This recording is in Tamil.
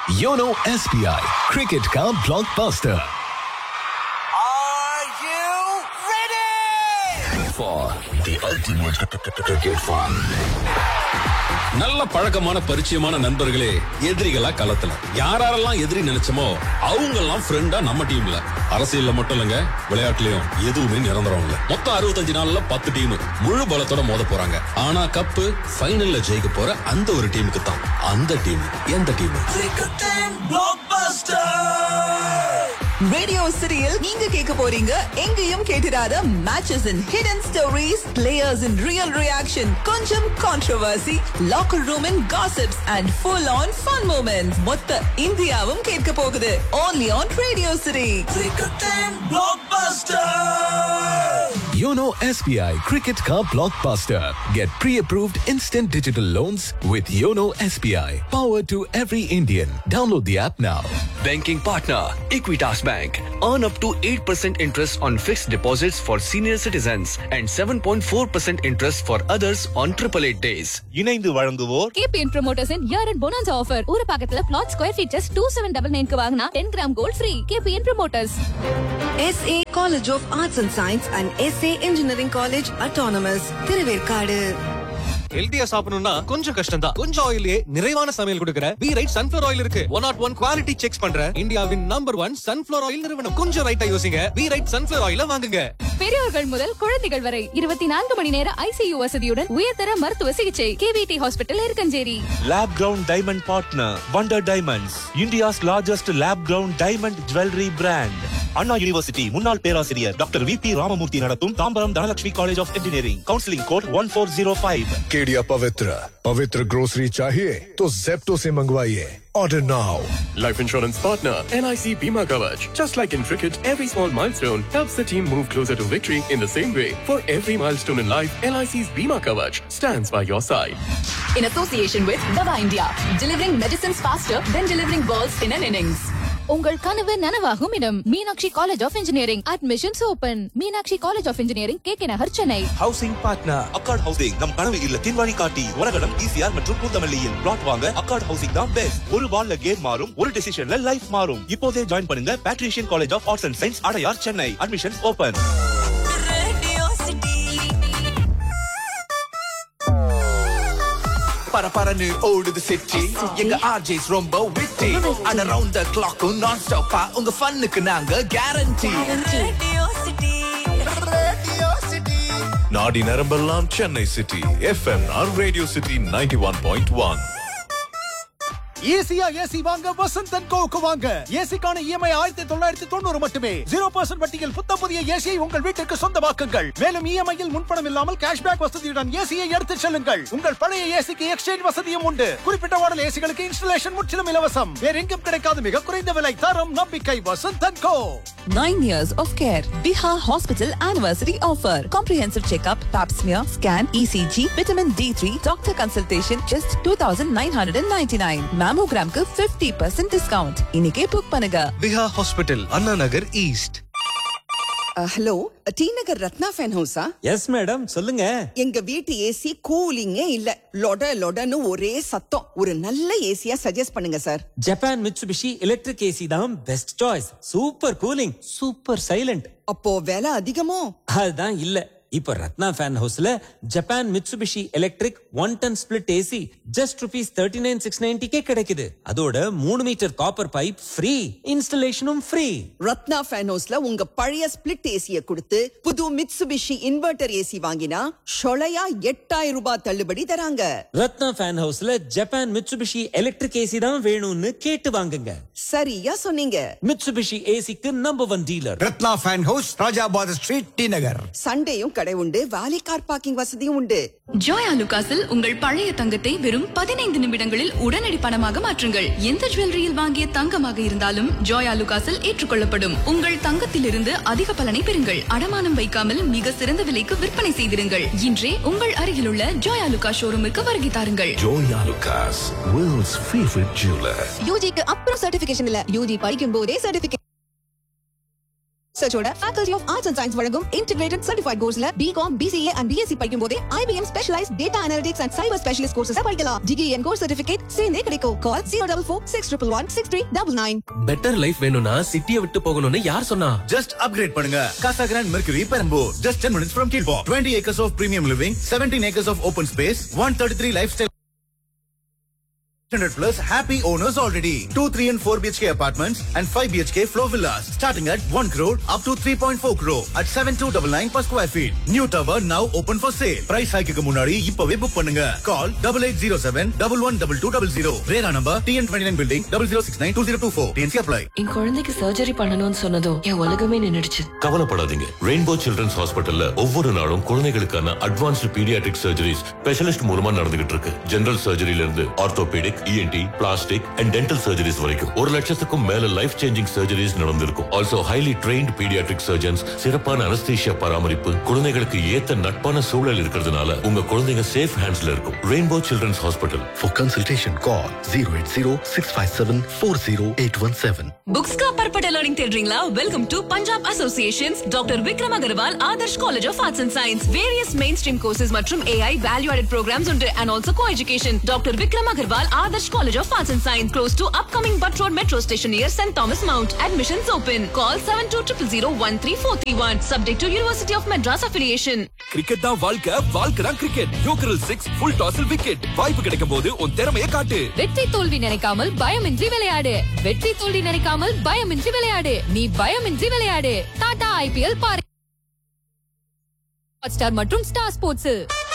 योनो एसबीआई क्रिकेट का blockbuster Are you ready? for the ultimate cricket fun. நல்ல பழக்கமான பரிச்சயமான நண்பர்களே எதிரிகளா களத்துல யாரெல்லாம் எதிரி நினைச்சோமோ அவங்க எல்லாம் ஃப்ரெண்டா நம்ம டீம்ல அரசியல்ல மட்டும் இல்லங்க விளையாட்டுலயும் எதுவுமே நிரந்தரம் இல்ல மொத்தம் அறுபத்தஞ்சு நாள்ல பத்து டீம் முழு பலத்தோட மோத போறாங்க ஆனா கப்பு ஃபைனல்ல ஜெயிக்க போற அந்த ஒரு டீமுக்கு தான் அந்த டீம் எந்த team Cricket and Blockbuster! Radio சிட்டியில் நீங்க கேட்க போறீங்க எங்கேயும் கேட்டிராத matches in hidden stories players in real reaction கொஞ்சம் controversy locker room in gossips and full on fun moments மொத்த இந்தியாவும் கேட்க போகுது only on radio city Cricket and Blockbuster! YONO SBI cricket का blockbuster Get pre-approved instant digital loans with YONO SBI Power to every Indian. Download the app now. Banking partner Equitas Bank. Earn up to 8% interest on fixed deposits for senior citizens and 7.4% interest for others on 888 days. இணைந்து வழங்குவோர் KPN promoters year and bonus offer ஒரு பக்கத்துல plot square feet just two seven double நைன்க்கு வாங்கினா ten gram gold free KPN promoters SA College of Arts and Science and SA Engineering College Autonomous Thiruverkadu ஹெல்தியா சாப்பிடணும்னா கொஞ்சம் கஷ்டம் தான் கொஞ்சம் ஆயிலே நிறைவான சமையல் கொடுக்கிற பி ரைட் சன்ஃபிளவர் ஆயில் இருக்கு one nought one quality check பண்ற இந்தியாவின் நம்பர் ஒன் சன்ஃபிளவர் ஆயில் நிறுவனம் கொஞ்சம் ரைட்டா யோசிங்க பி ரைட் சன்ஃபிளவர் ஆயில வாங்குங்க பெரியவர்கள் முதல் குழந்தைகள் வரை இருபத்தி நான்கு மணி நேர ஐசியு வசதியுடன் உயர்தர மருத்துவ சிகிச்சை KVT hospital Irukkanjeri lab grown diamond partner wonder diamonds India's largest lab grown diamond jewellery brand Anna university முன்னாள் பேராசிரியர் டாக்டர் வி பி ராமமூர்த்தி நடத்தும் Tambaram Dhanalakshmi college of engineering counselling code one four zero five केडिया पवित्र पवित्र ग्रोसरी चाहिए तो जेप्टो से मंगवाइए order now Life insurance partner NIC Bima Kavach. Just like in cricket, every small milestone helps the team move closer to victory in the same way. For every milestone in life, NIC's Bima Kavach stands by your side. In association with Dava India, delivering medicines faster than delivering balls in an innings. உங்கள் கனவு நனவாகும் இடம் Meenakshi college of engineering admissions open Meenakshi college of engineering K K Nagar Chennai housing partner Accord housing நம் கனவு இல்லத்தின் வழிகாட்டி உலகம் ஈசிஆர் மற்றும் கூத்தமல்லியில் பிளாட் வாங்க அக்கார்ட் ஹவுசிங் தான் பெஸ்ட் ஒரு பால்ல கேம் மாறும் ஒரு டிசிஷன்ல லைஃப் மாறும் இப்போதே ஜாயின் பண்ணுங்க Patrician college of arts and science Adyar Chennai admissions open radio city பரபரன்னு ஓடுது சிட்டி எங்க ஆர்ஜேஸ் ரொம்ப witty and around the clock நான் ஸ்டாப்பா உங்க ஃபன்னுக்கு நாங்க guarantee radio city radio city नाडी नरम्बलाम चेन्नई सिटी एफएमआर रेडियो सिटी 91.1 ஈஸியா ஏசி வாங்க வசந்த் அண்ட் கோவுக்கு வாங்க ஏசிக்கான இஎம்ஐ ஆயிரத்தி தொள்ளாயிரத்தி தொண்ணூறு மட்டுமே ஜீரோ பர்சன்ட் வட்டியில் புத்த புதிய ஏசியை உங்கள் வீட்டிற்கு சொந்தமாக்குங்கள் மேலும் இஎம்ஐயில் முன்பணம் இல்லாமல் கேஷ்பேக் வசதியுடன் ஏசியை எடுத்துச் செல்லுங்கள் உங்கள் பழைய ஏசிக்கு எக்ஸ்சேஞ்ச் வசதியும் உண்டு குறிப்பிட்ட மாடல் ஏசிகளுக்கு இன்ஸ்டலேஷன் முற்றிலும் இலவசம் வேற எங்கும் கிடைக்காத மிக குறைந்த விலை தரம் நம்பிக்கை Vasanth and co Nine years of care. Bihar Hospital Anniversary Offer. Comprehensive checkup, pap smear, scan, ECG, vitamin D3, doctor consultation, just 2999. Mammogram க்கு 50% discount. இன்னைக்கே புக் பண்ணுங்க. Viha hospital Anna Nagar east hello T Nagar Ratna fan ஹவுஸா எஸ் மேடம் சொல்லுங்க எங்க வீட்டு ஏசி கூலிங்கே இல்ல லொட லொடன்னு ஒரே சத்தம் ஒரு நல்ல ஏசியா சஜஸ்ட் பண்ணுங்க sir Japan Mitsubishi electric AC தான் best choice super cooling super silent அப்போ விலை அதிகமோ அதுதான் இல்ல இப்ப ரத்னா ஃபேன் ஹவுஸ்ல Japan Mitsubishi electric one ton split AC just rupees thirty nine six நைன்டிக்கே கிடைக்குது அதோட மூணு மீட்டர் காப்பர் பைப் ஃப்ரீ இன்ஸ்டலேஷனும் ஃப்ரீ ரத்னா ஃபேன் ஹவுஸ்ல உங்க பழைய ஸ்பிளிட் ஏசிய கொடுத்து புது மிட்சுபிஷி இன்வெர்டர் ஏசி வாங்கினா ஷொலையா எட்டாயிரம் ரூபாய் தள்ளுபடி தராங்க ரத்னா ஃபேன் ஹவுஸ்ல ஜப்பான் மிட்சுபிஷி எலக்ட்ரிக் ஏசி தான் வேணும்னு கேட்டு வாங்குங்க சரியா சொன்னீங்க மிட்சுபிஷி ஏசிக்கு number one dealer Ratna fan house Rajabad street T Nagar சண்டேயும் கடை உண்டு வேலி கார் பார்க்கிங் வசதியும் உண்டு ஜோயா லுகாஸில் உங்கள் பழைய தங்கத்தை வெறும் பதினைந்து நிமிடங்களில் உடனடி பணமாக மாற்றுங்கள் எந்த ஜுவல்லரியில் வாங்கிய தங்கமாக இருந்தாலும் ஜோயா லுகாஸில் ஏற்றுக்கொள்ளப்படும் உங்கள் தங்கத்திலிருந்து அதிக பலனை பெறுங்கள் அடமானம் வைக்காமல் மிக சிறந்த விலைக்கு விற்பனை செய்திருங்கள் இன்றே உங்கள் அருகிலுள்ள ஜோயா லுகா ஷோரூமுக்கு வருகை தாருங்கள் Joya Lucas, world's favorite jeweler. யூஜிக்கு அப்புறம் சர்டிபிகேஷன் இல்ல யூஜி படிக்கும் போதே சர்டிபிகேட் சர்ச்சோட faculty of arts and science வழங்கும் இன்டிகிரேட்டட் சர்டிஃபைட் கோர்ஸ்ல பிகாம் பிசிஏ அண்ட் பிஎஸ்சி படிக்கும் போதே IBM specialise data analytics and cyber specialist courses படிக்கலாம் டிகிரி அண்ட் கோர்ஸ் சர்டிஃபிகேட் சேர்ந்தே கிடைக்கும் call zero double four six triple one six three double nine better life வேணும்னா சிட்டியை விட்டு போகணும்னு யார் சொன்னா Just upgrade பண்ணுங்க Casa Grand Mercury Perambur. Just 10 minutes from Kilpaw. 20 acres of premium living, 17 acres of open space, 133 lifestyle 100 plus happy owners already. 2, 3 and 4 BHK apartments and 5 BHK floor villas starting at 1 crore up to 3.4 crore at 7299 per square feet. New tower now open for sale. Price hike க்கு முன்னாடி இப்பவே புக் பண்ணுங்க. Call 8807 112200. Rera number TN29 building 00692024. TNC apply. என் குழந்தைக்கு சர்ஜரி பண்ணணும்னு சொன்னதும் என் உலகமே நின்னுடுச்சு கவலைப்படாதீங்க ரெயின்போ சில்ட்ரன்ஸ் ஹாஸ்பிட்டல்ல ஒவ்வொரு நாளும் குழந்தைகளுக்கான அட்வான்ஸ்டு பீடியாட்ரிக் சர்ஜரிஸ் ஸ்பெஷலிஸ்ட் மூலமா நடந்துகிட்டு இருக்கு ஜெனரல் சர்ஜரியில இருந்து orthopaedic ENT plastic and dental surgeries வரைக்கும் ஒரு லட்சத்துக்கும் மேல லைஃப் சேஞ்சிங் சர்ஜரிஸ் நடந்திருக்கும் also highly trained paediatric surgeons சிறப்பான அனஸ்தீஷியா பராமரிப்பு குழந்தைகளுக்கு ஏத்த நட்பான சூழல் இருக்கிறதுனால உங்க குழந்தைங்க சேஃப் ஹேண்ட்ஸ்ல இருக்கும் rainbow children's hospital For consultation, call 080-657-40817. Books का परपटा लर्निंग தேடுறீங்களா welcome to Punjab associations doctor Vikram Agarwal Adarsh college of arts and science various main stream courses மற்றும் ஏஐ வேல்யூ ஆடட் ப்ரோக்ராம்ஸ் உண்டு and also co education doctor Vikram Agarwal Adarsh college of arts and science close to upcoming Butt road metro station near saint Thomas mount admissions open call seven two triple zero one three four three one subject to university of Madras affiliation cricket தான் வாழ்க்கை வாழ்க்கை தான் கிரிக்கெட் யோக்கரல் சிக்ஸ் ஃபுல் டாஸில் விக்கெட் வாய்ப்பு கிடைக்கும் போது உன் திறமையை காட்டு வெற்றி தோல்வி நினைக்காமல் பயமின்றி விளையாடு வெற்றி தோல்வி நினைக்காமல் பயமின்றி விளையாடு நீ பயமின்றி விளையாடு டாடா ஐபிஎல் பாரு ஸ்டார் மற்றும் ஸ்டார் ஸ்போர்ட்ஸ்